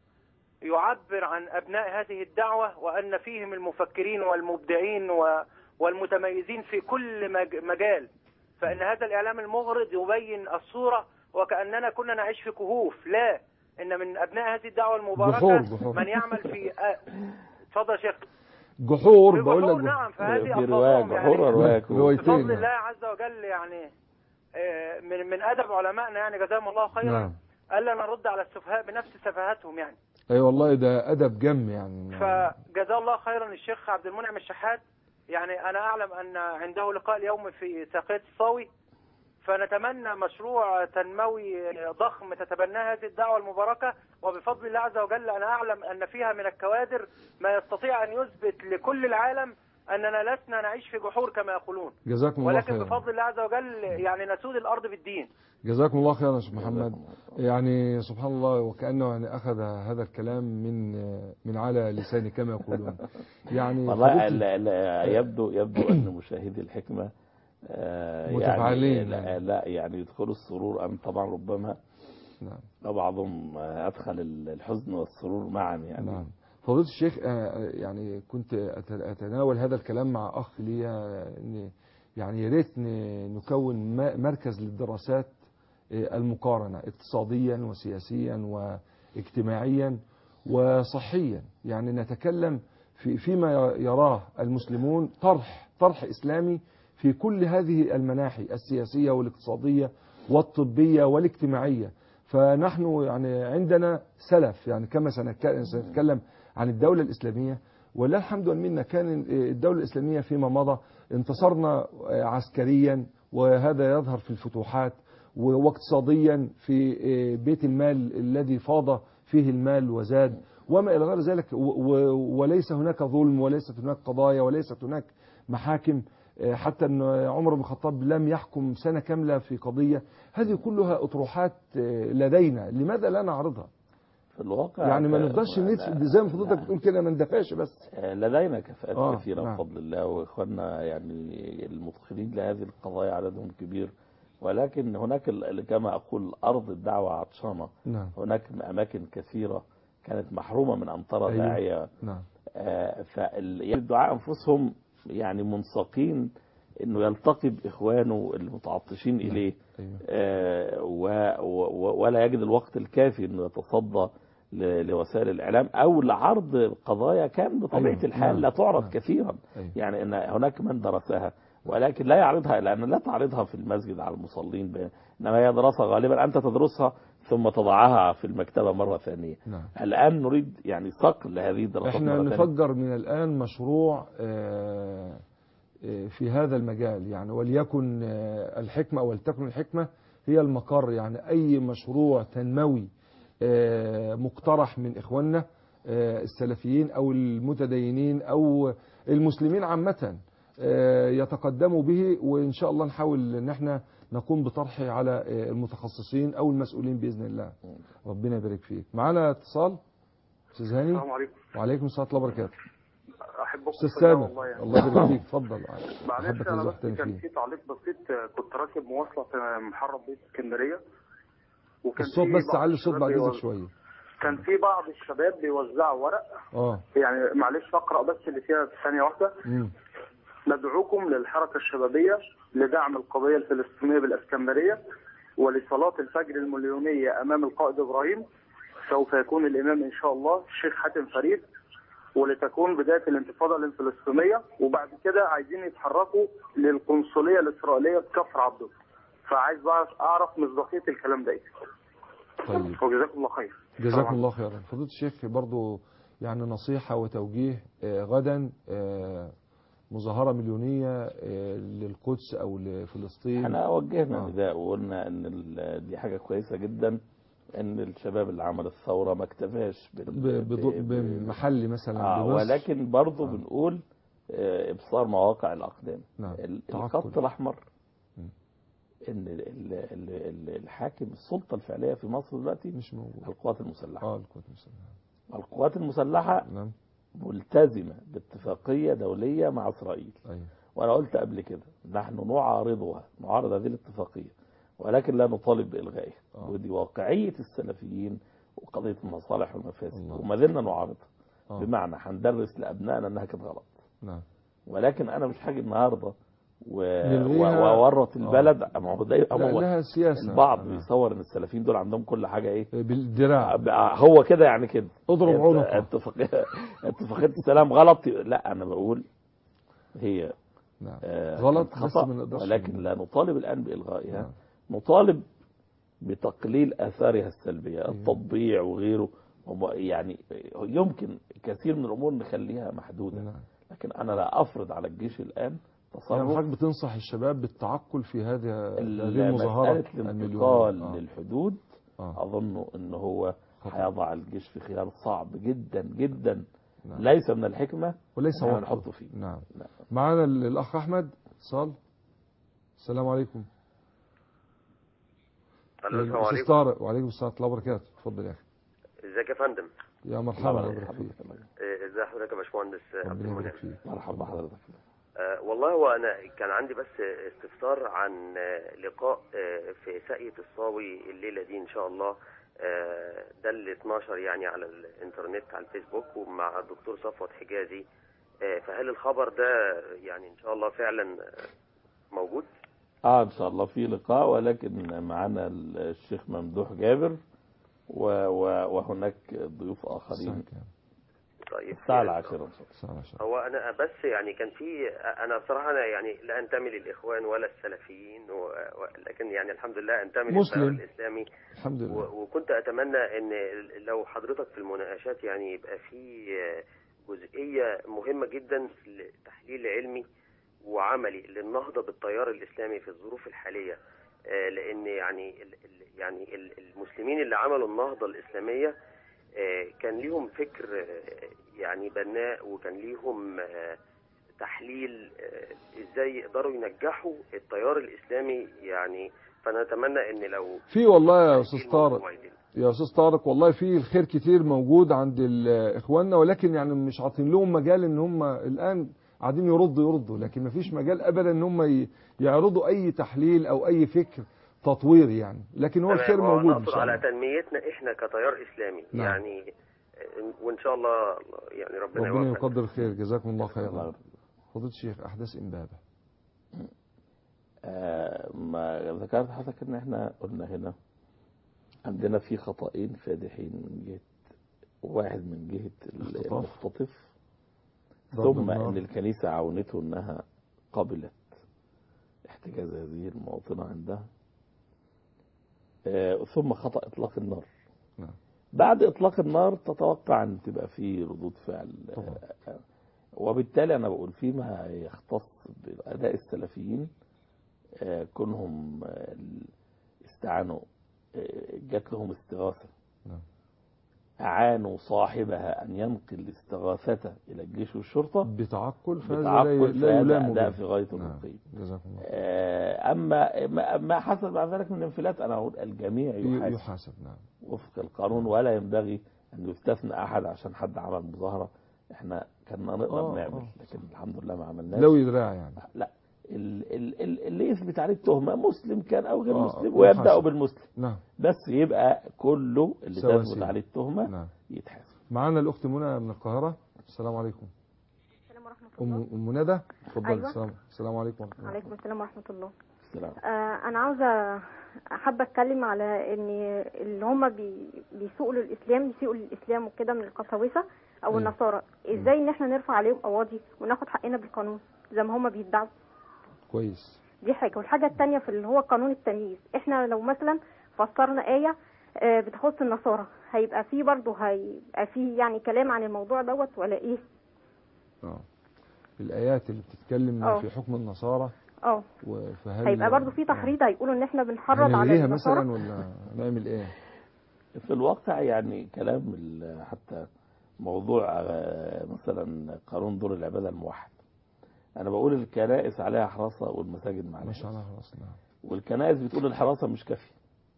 يعبر عن أبناء هذه الدعوة وأن فيهم المفكرين والمبدعين و- والمتميزين في كل مج- مجال فإن هذا الإعلام المغرض يبين الصورة وكأننا كنا نعيش في كهوف لا إن من أبناء هذه الدعوة المباركة جحور- جحور. من يعمل في آه، اتفضل يا شيخ جحور بقول بجحور لك نعم فهذه في رواية أفضلهم جحور يعني رواية نعم، روايتين بفضل نعم. الله عز وجل يعني آه، من من أدب علمائنا يعني جزاهم الله خيرا نعم ألا نرد على السفهاء بنفس سفاهتهم يعني اي والله ده ادب جم يعني فجزاه الله خيرا الشيخ عبد المنعم الشحات يعني انا اعلم ان عنده لقاء اليوم في ساقية الصاوي فنتمنى مشروع تنموي ضخم تتبناه هذه الدعوة المباركة وبفضل الله عز وجل أنا أعلم أن فيها من الكوادر ما يستطيع أن يثبت لكل العالم أننا لسنا نعيش في جحور كما يقولون جزاكم الله ولكن خيرا بفضل الله عز وجل يعني نسود الأرض بالدين جزاكم الله خيرا يا شيخ محمد يعني سبحان الله وكأنه يعني أخذ هذا الكلام من من على لساني كما يقولون يعني والله فضيلة- لا لا يبدو يبدو ان مشاهدي الحكمه آه، متفاعلين يعني لا, يعني. لا يعني يدخلوا السرور ام طبعا ربما نعم بعضهم آه، ادخل الحزن والسرور معا يعني نعم فضيلة الشيخ آه، يعني كنت أت- أتناول هذا الكلام مع أخ لي آه، إن يعني يا ريت ن- نكون م- مركز للدراسات آه، المقارنة اقتصاديا وسياسيا واجتماعيا وصحيا يعني نتكلم في فيما يراه المسلمون طرح طرح إسلامي في كل هذه المناحي السياسية والاقتصادية والطبية والاجتماعية فنحن يعني عندنا سلف يعني كما سنتك- سنتكلم عن الدولة الإسلامية ولله الحمد والمنة كان الدولة الإسلامية فيما مضى انتصرنا عسكريا وهذا يظهر في الفتوحات و- واقتصاديا في بيت المال الذي فاض فيه المال وزاد وما إلى غير ذلك و- و- وليس هناك ظلم وليست هناك قضايا وليست هناك محاكم حتى أن عمر بن الخطاب لم يحكم سنة كاملة في قضية هذه كلها أطروحات لدينا لماذا لا نعرضها في الواقع يعني ما ف- نفضلش لا- نت- زي ما فضلتك لا. بتقول كده ما ندفعش بس آه، لدينا كفاءات آه، كثيرة نعم. بفضل الله وإخواننا يعني المدخلين لهذه القضايا عددهم كبير ولكن هناك ال- كما أقول أرض الدعوة عطشانة نعم هناك أماكن كثيرة كانت محرومة من أن ترى أيوة. داعية نعم فالدعاء أنفسهم يعني منساقين انه يلتقي باخوانه المتعطشين اليه أيوة. آه، و- و- ولا يجد الوقت الكافي انه يتصدى ل- لوسائل الاعلام او لعرض قضايا كان بطبيعه أيوة. الحال نعم. لا تعرض نعم. كثيرا أيوة. يعني ان هناك من درسها ولكن لا يعرضها لان لا تعرضها في المسجد على المصلين ب- انما هي دراسه غالبا انت تدرسها ثم تضعها في المكتبه مره ثانيه نعم الان نريد يعني صقل هذه الدراسات احنا مرة ثانية. نفجر من الآن مشروع آه، آه، في هذا المجال يعني وليكن آه، الحكمة أو ولتكن الحكمة هي المقر يعني أي مشروع تنموي آه، مقترح من إخواننا آه، السلفيين أو المتدينين أو المسلمين عامة آه، يتقدموا به وإن شاء الله نحاول إن احنا نقوم بطرحه على آه، المتخصصين أو المسؤولين بإذن الله ربنا يبارك فيك معنا اتصال أستاذ هاني السلام عليكم وعليكم السلام ورحمة الله وبركاته احبكم أستاذ في الله سامر والله يعني الله يبارك فيك اتفضل معلش أحبك انا نزوح بس تاني كان فيه في تعليق بسيط آه، كنت راكب مواصله في محرم بيت اسكندريه وكان الصوت في بس بعض علي الصوت الشباب بعد إذنك بيوز- شوية كان في بعض الشباب بيوزعوا ورق اه يعني معلش اقرا بس اللي فيها في ثانيه واحده مم. ندعوكم للحركه الشبابيه لدعم القضيه الفلسطينيه بالاسكندريه ولصلاه الفجر المليونيه امام القائد ابراهيم سوف يكون الامام ان شاء الله الشيخ حاتم فريد ولتكون بدايه الانتفاضه الفلسطينيه وبعد كده عايزين يتحركوا للقنصليه الاسرائيليه في كفر عبده فعايز بقى اعرف مصداقيه الكلام ده ايه طيب وجزاكم الله خير جزاكم الله خيرا فضيلة الشيخ برضو يعني نصيحة وتوجيه آه، غدا آه، مظاهرة مليونية آه، للقدس أو لفلسطين احنا وجهنا آه. نداء وقلنا ان ال- دي حاجه كويسه جدا ان الشباب اللي عمل الثوره ما اكتفاش بال- ب- بض- ب- بمحل مثلا آه بمصر ولكن برضه آه. بنقول آه، ابصار مواقع الاقدام نعم ال- تعقل. الخط الاحمر مم. ان ال- ال- ال- ال- الحاكم السلطه الفعليه في مصر دلوقتي مش موجود القوات المسلحه اه القوات المسلحة القوات المسلحه نعم ملتزمه باتفاقيه دوليه مع اسرائيل أيوة وانا قلت قبل كده نحن نعارضها نعارض هذه الاتفاقيه ولكن لا نطالب بالغائها آه. ودي واقعيه السلفيين وقضيه المصالح والمفاسد الله. وما زلنا نعارضها آه. بمعنى هندرس لابنائنا انها كانت غلط نعم ولكن انا مش هاجي النهارده و... نلغيها. و- واورط آه. البلد ما هو ده لا هو لها سياسة البعض نعم. بيصور ان السلفيين دول عندهم كل حاجه ايه بالدراع بقى هو كده يعني كده اضرب عنقه اتفاقيه اتفاقيه السلام غلط لا انا بقول هي نعم آه، غلط كانت بس خطأ ما نقدرش ولكن لا نطالب الآن بإلغائها نعم. نطالب بتقليل آثارها السلبية التطبيع وغيره وم- يعني يمكن كثير من الأمور نخليها محدودة نعم لكن أنا لا أفرض على الجيش الآن يعني تصرف حضرتك بتنصح الشباب بالتعقل في هذه هذه ال- المظاهرة مسألة الانتقال المليونية. آه. للحدود آه. أظن أن هو خطأ. هيضع الجيش في خيار صعب جدا جدا نعم. ليس من الحكمة وليس إن إحنا وقته. نحطه فيه نعم لا. معنا ال- الأخ أحمد اتصال السلام عليكم الو السلام الأستاذ عليكم طارق وعليكم السلام ورحمة الله وبركاته اتفضل يا أخي ازيك يا فندم يا مرحبا الله الله يبارك يبارك فيك فيك. إيه، ازي حضرتك يا باشمهندس عبد ربنا المنعم يبارك فيك مرحبا بحضرتك آه والله هو انا كان عندي بس استفسار عن آه، لقاء آه، في ساقية الصاوي الليله دي ان شاء الله آه، ده اللي 12 يعني على الانترنت على الفيسبوك ومع الدكتور صفوت حجازي آه، فهل الخبر ده يعني ان شاء الله فعلا آه، موجود؟ اه ان شاء الله في لقاء ولكن معنا الشيخ ممدوح جابر و و وهناك ضيوف اخرين السلام عليكم. طيب الساعة العاشرة إن شاء الله الساعة العاشرة. هو انا بس يعني كان في انا بصراحه انا يعني لا انتمي للاخوان ولا السلفيين و... و... لكن يعني الحمد لله انتمي مسلم. للتيار الاسلامي الحمد لله و... وكنت اتمنى ان لو حضرتك في المناقشات يعني يبقى في جزئيه مهمه جدا لتحليل علمي وعملي للنهضه بالتيار الاسلامي في الظروف الحاليه آه، لان يعني ال... ال- يعني ال- المسلمين اللي عملوا النهضه الاسلاميه آه، كان ليهم فكر آه، يعني بناء وكان ليهم آه، تحليل آه، ازاي يقدروا ينجحوا التيار الاسلامي يعني فانا اتمنى ان لو في والله يا هذه استاذ طارق الموضوع يا استاذ طارق والله في الخير كتير موجود عند ال- اخواننا ولكن يعني مش عاطين لهم مجال ان هم الان قاعدين يردوا يردوا لكن ما فيش مجال ابدا ان هم ي- يعرضوا اي تحليل او اي فكر تطويري يعني لكن هو تمام، الخير هو موجود ان نقصد شاء على الله تنميتنا احنا كتيار اسلامي نعم. يعني آه، وان شاء الله يعني ربنا, ربنا يوفق يقدر الخير جزاكم الله الله خيرا يرضى. فضيله الشيخ احداث امبابه آه، ما ذكرت حضرتك ان احنا قلنا هنا عندنا في خطأين فادحين من جهة واحد من جهة ال- اختطاف. المختطف ضرب ثم النار. ان الكنيسة عاونته انها قبلت احتجاز هذه المواطنة عندها آه، ثم خطأ اطلاق النار نعم. بعد اطلاق النار تتوقع ان تبقى في ردود فعل طبعا. آه، وبالتالي انا بقول فيما يختص باداء السلفيين آه، كونهم آه، ال- استعانوا آه، جات لهم استغاثة نعم. أعانوا صاحبها أن ينقل استغاثته إلى الجيش والشرطة بتعقل فهذا لا, بتعقل لا فهذا يلام أداء به في غاية نعم. الرقي جزاكم الله آه، أما ما- ما حصل بعد ذلك من انفلات أنا أقول الجميع يحاسب يحاسب نعم وفق القانون ولا ينبغي أن يستثنى أحد عشان حد عمل مظاهرة إحنا كنا نقدر آه، نعمل آه. لكن الحمد لله ما عملناش لو يدراع يعني لا ال- ال- ال- اللي يثبت عليه التهمة مسلم كان أو غير آه، مسلم آه، ويبدأ يحاسب. بالمسلم نعم بس يبقى كله اللي سواسية. تثبت عليه التهمة نعم يتحاسب معانا الاخت منى من القاهره السلام عليكم السلام ورحمة ام الله ام ندى اتفضلي أيوة. السلام السلام عليكم ورحمه الله عليكم السلام ورحمة الله السلام آه أنا عاوزة حابة أتكلم على إن اللي هم بي بيسوقوا للإسلام بيسوقوا للإسلام وكده من القساوسة أو أيوة. النصارى إزاي إن إحنا نرفع عليهم قواضي وناخد حقنا بالقانون زي ما هم بيدعوا كويس دي حاجة والحاجة التانية في اللي هو قانون التمييز إحنا لو مثلا فسرنا آية آه، بتخص النصارى هيبقى فيه برضه هيبقى فيه يعني كلام عن الموضوع دوت ولا إيه؟ اه الايات اللي بتتكلم آه. في حكم النصارى اه فهل هيبقى برضه في تحريض هيقولوا إن إحنا بنحرض على هنلغيها النصارى مثلا ولا نعمل ايه في الواقع يعني كلام ال- حتى موضوع آه، مثلا قانون دور العبادة الموحد أنا بقول الكنائس عليها حراسة والمساجد ما مش عليهاش على خلاص نعم والكنائس بتقول الحراسة مش كافية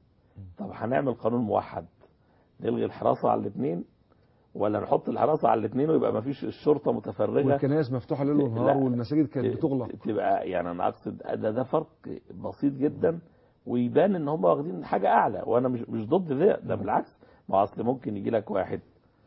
طب هنعمل قانون موحد نلغي الحراسة على الاثنين ولا نحط الحراسة على الاثنين ويبقى ما فيش الشرطة متفرغة والكنائس مفتوحه ليل ونهار لا. والمساجد كانت بتغلق تبقى يعني انا اقصد ده ده فرق بسيط جدا ويبان ان هم واخدين حاجه اعلى وانا مش مش ضد ده ده بالعكس ما هو اصل ممكن يجي لك واحد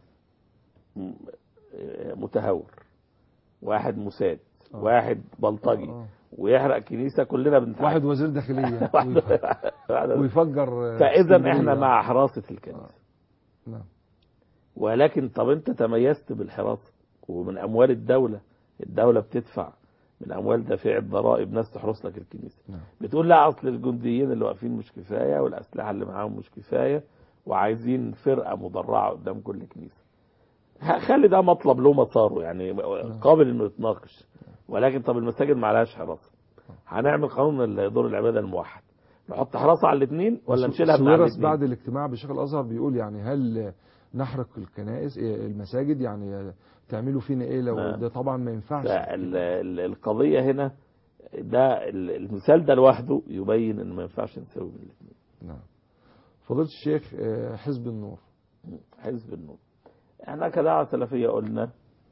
م- متهور واحد مساد آه. واحد بلطجي آه. ويحرق كنيسه كلنا بنتعب واحد وزير داخليه واحد- ويفجر فاذا اسكندرية. احنا مع حراسه الكنيسه نعم ولكن طب انت تميزت بالحراسه ومن اموال الدوله الدوله بتدفع من اموال دافعي الضرائب ناس تحرس لك الكنيسه نعم بتقول لا اصل الجنديين اللي واقفين مش كفايه والاسلحه اللي معاهم مش كفايه وعايزين فرقه مدرعه قدام كل كنيسه ه- خلي ده مطلب له مساره يعني قابل انه يتناقش ولكن طب المساجد ما عليهاش حراسه هنعمل قانون دور العباده الموحد نحط حراسه على الاثنين ولا نشيلها من على سويرس الاثنين بعد الاجتماع بشيخ الازهر بيقول يعني هل نحرق الكنائس إيه المساجد يعني تعملوا فينا ايه لو نعم. ده طبعا ما ينفعش فال- ال- القضيه هنا ده ال- المثال ده لوحده يبين ان ما ينفعش نسوي بين الاثنين نعم فضيله الشيخ آه، حزب النور حزب النور احنا كدعوة سلفية قلنا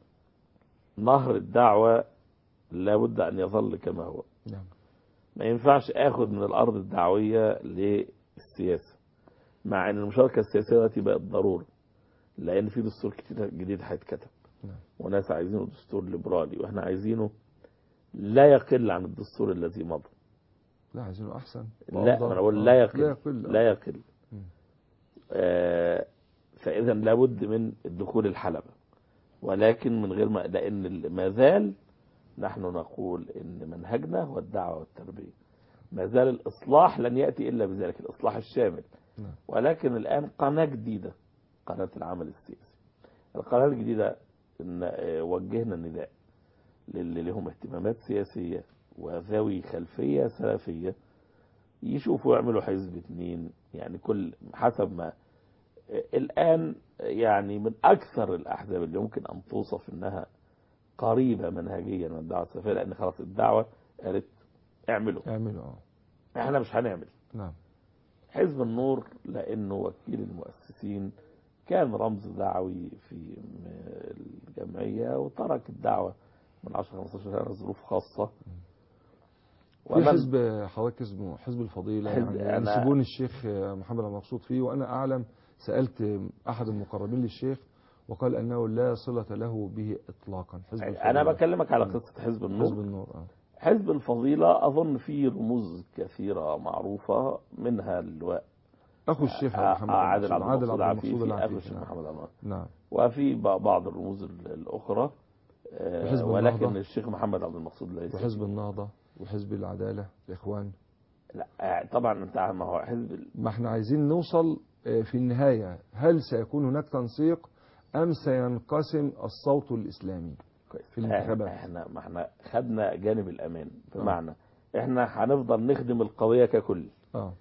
نهر الدعوة لابد أن يظل كما هو نعم ما ينفعش اخد من الأرض الدعوية للسياسة مع أن المشاركة السياسية دلوقتي بقت ضرورة لأن في دستور كتير جديد هيتكتب نعم. وناس عايزينه دستور ليبرالي واحنا عايزينه لا يقل عن الدستور الذي مضى لا عايزينه احسن لا وأفضل. انا بقول آه، لا يقل لا يقل لا يقل مم. آه، فاذا لابد من الدخول الحلبة ولكن من غير ما لان ال- ما زال نحن نقول ان منهجنا هو الدعوه والتربيه ما زال الاصلاح لن ياتي الا بذلك الاصلاح الشامل نعم. ولكن الان قناه جديده قناه العمل السياسي القناه الجديده إن آه، وجهنا النداء للي لهم اهتمامات سياسيه وذوي خلفيه سلفيه يشوفوا يعملوا حزب اتنين يعني كل حسب ما الآن يعني من أكثر الأحزاب اللي يمكن أن توصف أنها قريبة منهجيا من الدعوة السلفية لأن خلاص الدعوة قالت اعملوا اعملوا اه احنا مش هنعمل نعم حزب النور لأنه وكيل المؤسسين كان رمز دعوي في م- الجمعية وترك الدعوة من 10 15 سنة ظروف خاصة في ومن- حزب حضرتك اسمه حزب الفضيلة حزب- يعني أنا- ينسبون الشيخ محمد المقصود فيه وأنا أعلم سألت أحد المقربين للشيخ وقال أنه لا صلة له به إطلاقا حزب الفضيلة أنا بكلمك على مم. قصة حزب النور حزب النور آه. حزب الفضيلة أظن فيه رموز كثيرة معروفة منها اللواء أخو الشيخ آه، محمد آه، عادل المقصود. عبد المقصود المقصود عفيفي أخو العفيفي الشيخ نعم. محمد عمار نعم وفي ب- بعض الرموز ال- الأخرى آه، وحزب ولكن النهضة. الشيخ محمد عبد المقصود ليس وحزب النهضة وحزب العدالة الإخوان لا آه، طبعا أنت عارف ما هو حزب ال- ما احنا عايزين نوصل آه، في النهاية هل سيكون هناك تنسيق أم سينقسم الصوت الإسلامي في الانتخابات احنا ما احنا خدنا جانب الأمان بمعنى احنا هنفضل نخدم القضية ككل اه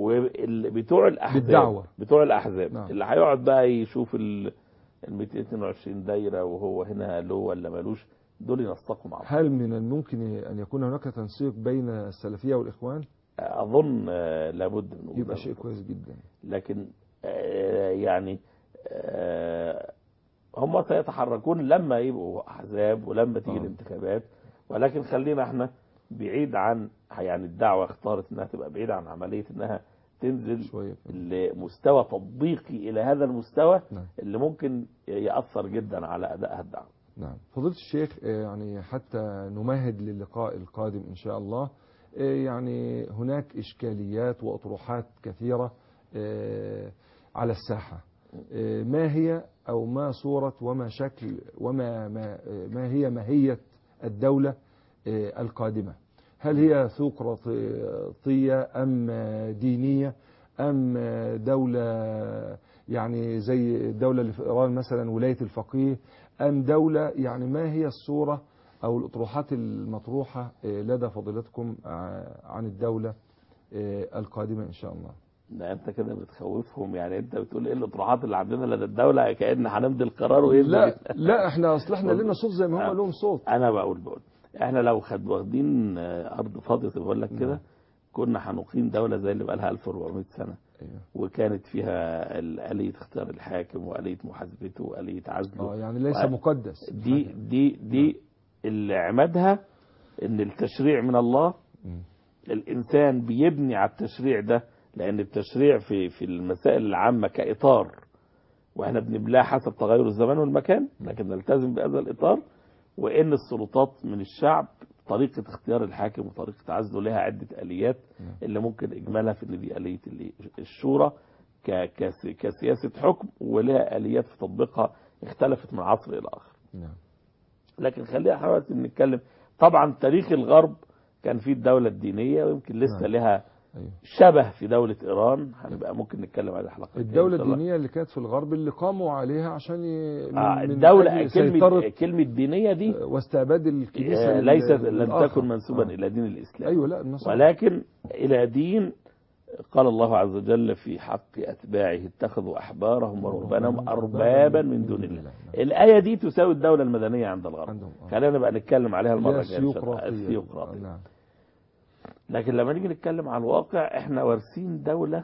وبتوع الأحزاب بالدعوة. بتوع الأحزاب نعم. اللي هيقعد بقى يشوف ال ال 222 دايرة وهو هنا له ولا مالوش دول ينسقوا مع بعض هل من الممكن أن يكون هناك تنسيق بين السلفية والإخوان أظن آه، لابد من وجود يبقى هذا شيء التنسيق. كويس جدا لكن آه، يعني آه، هم سيتحركون لما يبقوا احزاب ولما تيجي آه. الانتخابات ولكن خلينا احنا بعيد عن يعني الدعوه اختارت انها تبقى بعيده عن عمليه انها تنزل شوية كده. لمستوى تطبيقي الى هذا المستوى نعم. اللي ممكن ياثر جدا على ادائها الدعوه نعم فضيلة الشيخ آه، يعني حتى نمهد للقاء القادم إن شاء الله آه، يعني هناك إشكاليات وأطروحات كثيرة آه، على الساحة آه، ما هي أو ما صورة وما شكل وما ما, آه، ما هي ماهية الدولة آه، القادمة هل هي ثقراطية أم آه، دينية أم آه، دولة يعني زي الدولة اللي في إيران مثلا ولاية الفقيه أم دولة يعني ما هي الصورة أو الأطروحات المطروحة آه، لدى فضيلتكم آه، عن الدولة آه، القادمة إن شاء الله ده انت كده بتخوفهم يعني انت بتقول ايه الاطروحات اللي عندنا لدى الدوله كان هنمضي القرار وينزل لا لا احنا اصل احنا لنا صوت زي ما آه. هم لهم صوت انا بقول بقول احنا لو خد واخدين آه، ارض فاضيه زي ما بقول لك نعم. كده كنا هنقيم دوله زي اللي بقى لها 1400 سنه أيوه. وكانت فيها ال- آلية اختيار الحاكم وآلية محاسبته وآلية عزله اه يعني ليس و- مقدس دي دي دي اللي عمادها ان التشريع من الله مم. الانسان بيبني على التشريع ده لان التشريع في في المسائل العامه كاطار واحنا بنبناه حسب تغير الزمان والمكان لكن نلتزم بهذا الاطار وان السلطات من الشعب طريقه اختيار الحاكم وطريقه عزله لها عده اليات نعم. اللي ممكن اجمالها في ان دي اليه اللي- الشورى ك- كس- كسياسه حكم ولها اليات في تطبيقها اختلفت من عصر الى اخر نعم لكن خلينا حاول نتكلم طبعا تاريخ الغرب كان فيه الدولة الدينية ويمكن لسه نعم. لها أيوه. شبه في دولة إيران هنبقى ممكن نتكلم على الحلقة الدولة الدينية اللي كانت في الغرب اللي قاموا عليها عشان ي... من- آه من الدولة أجل كلمة سيطرة كلمة دينية دي واستعباد الكنيسة آه، لل- ليست لم للآخر. تكن منسوبا آه. إلى دين الإسلام أيوه لا النصارى ولكن إلى دين قال الله عز وجل في حق أتباعه اتخذوا أحبارهم ورهبانهم أربابا من دون الله نعم. الآية دي تساوي الدولة المدنية عند الغرب عندهم آه. خلينا بقى نتكلم عليها اللي المرة هي الجاية إن شاء الله. السيوقراطية. السيوقراطية نعم لكن لما نيجي نتكلم على الواقع احنا وارثين دولة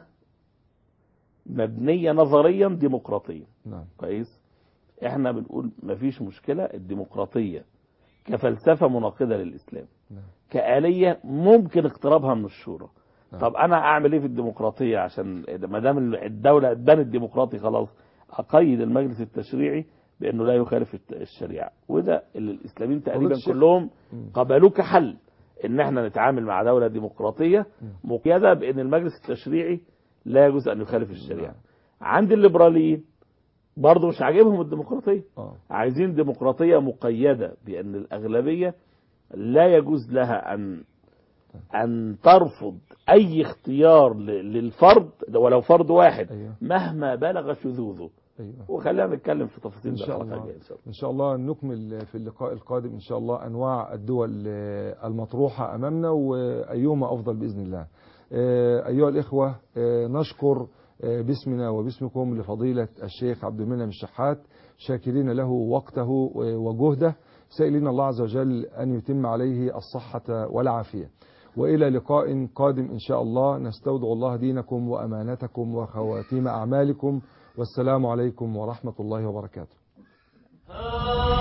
مبنية نظريا ديمقراطية نعم كويس احنا بنقول مفيش مشكلة الديمقراطية كفلسفة مناقضة للإسلام نعم كآلية ممكن اقترابها من الشورى نعم. طب انا اعمل ايه في الديمقراطية عشان ما دام الدولة اتبنت ديمقراطي خلاص اقيد المجلس التشريعي بانه لا يخالف الت- الشريعة وده اللي الاسلاميين تقريبا الشيخ. كلهم مم. قبلوه كحل ان احنا نتعامل مع دولة ديمقراطية مقيدة بان المجلس التشريعي لا يجوز ان يخالف الشريعة عند الليبراليين برضه مش عاجبهم الديمقراطيه اه عايزين ديمقراطيه مقيده بان الاغلبيه لا يجوز لها ان ان ترفض اي اختيار ل- للفرد ولو فرد واحد ايوه مهما بلغ شذوذه ايوه وخلينا نتكلم في تفاصيل إن ده شاء الحلقة الله. الجاية ان شاء الله إن شاء الله نكمل في اللقاء القادم إن شاء الله أنواع الدول آه، المطروحة أمامنا وأيهما أفضل بإذن الله آه، أيها الإخوة آه، نشكر آه، باسمنا وباسمكم لفضيلة الشيخ عبد المنعم الشحات شاكرين له وقته وجهده سائلين الله عز وجل أن يتم عليه الصحة والعافية وإلى لقاء قادم إن شاء الله نستودع الله دينكم وأمانتكم وخواتيم أعمالكم والسلام عليكم ورحمة الله وبركاته